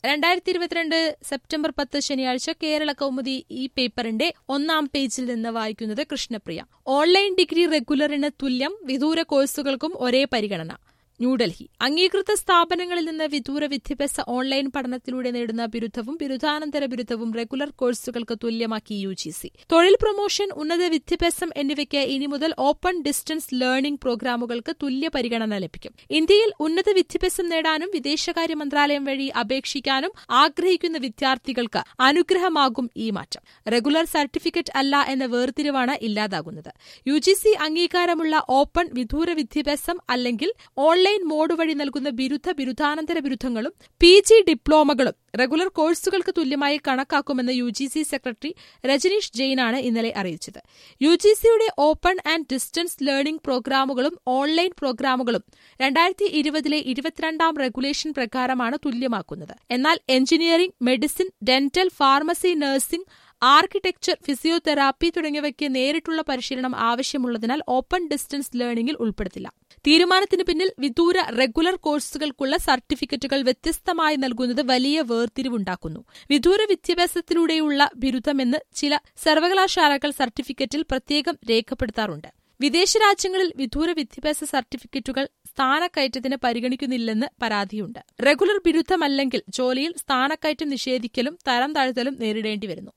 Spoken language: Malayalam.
രണ്ടായിരത്തി ഇരുപത്തിരണ്ട് സെപ്റ്റംബർ പത്ത് ശനിയാഴ്ച കേരള കൗമുദി ഈ പേപ്പറിന്റെ ഒന്നാം പേജിൽ നിന്ന് വായിക്കുന്നത് കൃഷ്ണപ്രിയ ഓൺലൈൻ ഡിഗ്രി റെഗുലറിന് തുല്യം വിദൂര കോഴ്സുകൾക്കും ഒരേ പരിഗണന ന്യൂഡൽഹി അംഗീകൃത സ്ഥാപനങ്ങളിൽ നിന്ന് വിദൂര വിദ്യാഭ്യാസ ഓൺലൈൻ പഠനത്തിലൂടെ നേടുന്ന ബിരുദവും ബിരുദാനന്തര ബിരുദവും റെഗുലർ കോഴ്സുകൾക്ക് തുല്യമാക്കി യു ജി സി തൊഴിൽ പ്രൊമോഷൻ ഉന്നത വിദ്യാഭ്യാസം എന്നിവയ്ക്ക് ഇനി മുതൽ ഓപ്പൺ ഡിസ്റ്റൻസ് ലേണിംഗ് പ്രോഗ്രാമുകൾക്ക് തുല്യ പരിഗണന ലഭിക്കും ഇന്ത്യയിൽ ഉന്നത വിദ്യാഭ്യാസം നേടാനും വിദേശകാര്യ മന്ത്രാലയം വഴി അപേക്ഷിക്കാനും ആഗ്രഹിക്കുന്ന വിദ്യാർത്ഥികൾക്ക് അനുഗ്രഹമാകും ഈ മാറ്റം റെഗുലർ സർട്ടിഫിക്കറ്റ് അല്ല എന്ന വേർതിരിവാണ് ഇല്ലാതാകുന്നത് യു ജി സി അംഗീകാരമുള്ള ഓപ്പൺ വിദൂര വിദ്യാഭ്യാസം അല്ലെങ്കിൽ ഓൺലൈൻ മോഡ് വഴി നൽകുന്ന ബിരുദ ബിരുദാനന്തര ബിരുദങ്ങളും പി ജി ഡിപ്ലോമകളും റെഗുലർ കോഴ്സുകൾക്ക് തുല്യമായി കണക്കാക്കുമെന്ന് U G C secretary Rajneesh ജെയിനാണ് ഇന്നലെ അറിയിച്ചത് യു ജി സിയുടെ ഓപ്പൺ ആൻഡ് ഡിസ്റ്റൻസ് ലേണിംഗ് പ്രോഗ്രാമുകളും ഓൺലൈൻ പ്രോഗ്രാമുകളും രണ്ടായിരത്തി ഇരുപതിലെ ഇരുപത്തിരണ്ടാം റെഗുലേഷൻ പ്രകാരമാണ് തുല്യമാക്കുന്നത് എന്നാൽ engineering medicine dental pharmacy nursing architecture physiotherapy തുടങ്ങിയവയ്ക്ക് നേരിട്ടുള്ള പരിശീലനം ആവശ്യമുള്ളതിനാൽ ഓപ്പൺ ഡിസ്റ്റൻസ് ലേണിംഗിൽ ഉൾപ്പെടുത്തില്ല തീരുമാനത്തിന് പിന്നിൽ വിദൂര റെഗുലർ കോഴ്സുകൾക്കുള്ള സർട്ടിഫിക്കറ്റുകൾ വ്യത്യസ്തമായി നൽകുന്നത് വലിയ വേർതിരിവുണ്ടാക്കുന്നു വിദൂര വിദ്യാഭ്യാസത്തിലൂടെയുള്ള ബിരുദമെന്ന് ചില സർവകലാശാലകൾ സർട്ടിഫിക്കറ്റിൽ പ്രത്യേകം രേഖപ്പെടുത്താറുണ്ട് വിദേശ രാജ്യങ്ങളിൽ വിദൂര വിദ്യാഭ്യാസ സർട്ടിഫിക്കറ്റുകൾ സ്ഥാനക്കയറ്റത്തിന് പരിഗണിക്കുന്നില്ലെന്ന് പരാതിയുണ്ട് റെഗുലർ ബിരുദമല്ലെങ്കിൽ ജോലിയിൽ സ്ഥാനക്കയറ്റം നിഷേധിക്കലും തരം താഴ്ത്തലും നേരിടേണ്ടി വരുന്നു